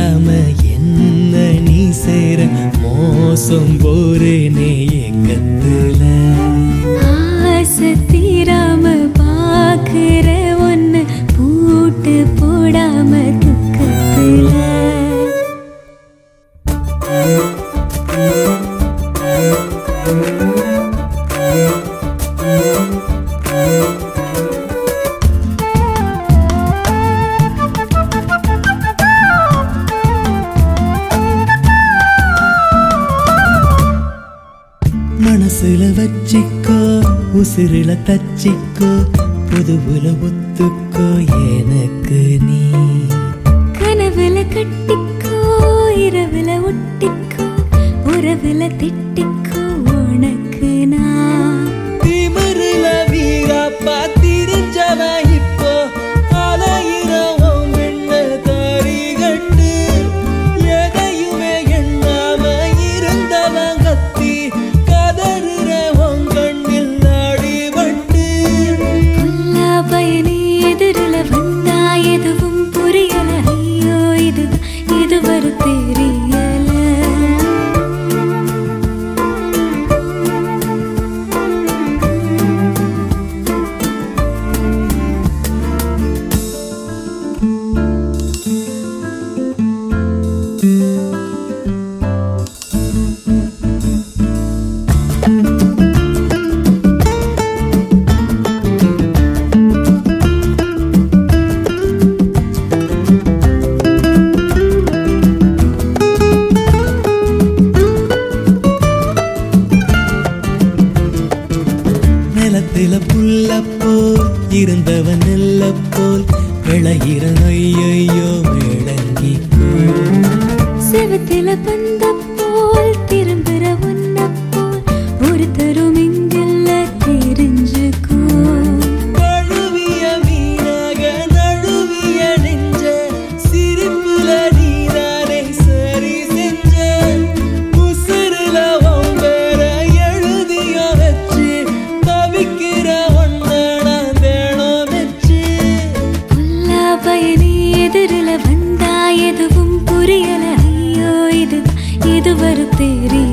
தீராம என்ன நீ சேர மோசம் போறேனே ஏக்கத்துல ஆசை தீராம பாக்குற ஒன்னு பூட்டு போடாம துக்கத்துல மனசுல வச்சிக்கோ உசிரில தச்சிக்கோ புதுவுல ஒத்துக்கோ எனக்கு நீ கனவுல கட்டிக்கோ இரவுல ஒட்டிக்கோ உறவுல திட்டிக்கோ உனக்கு நான் திமிருல வீராப்பா திரிஞ்சவன் இப்போ அலையிறவன் வெண்ண தரிகட்டு எதையுமே எண்ணாம இருந்தவன் கத்தி கதறுறவன் கண்ணில் அடிபட்டு எல்லா பயனே எதிரில வந்தா எதுவும் புரியல ஐயோ இது இது வரு தெரியல நிலத்தில புல்ல போல் இருந்தவன் நெல்ல போல் விளையிற ஐயையோ விளங்கிக்கோ செவத்தில பந்த போல் திரும்புற உன்ன போல் ஒருத்தரும் இங்கில்ல தெரிஞ்சுக்கோ கழுவிய மீனாக நழுவிய நெஞ்ச சிரிப்புல நீதானே சரி செஞ்ச உசுருல உன் பேர எழுதிய வச்சு தவிக்கிற ஒன்ன நான் தேனம் வச்சு எல்லா பயனே எதிரில வந்தா எதுவும் புரியல ஐயோ இது இது வரு தெரியல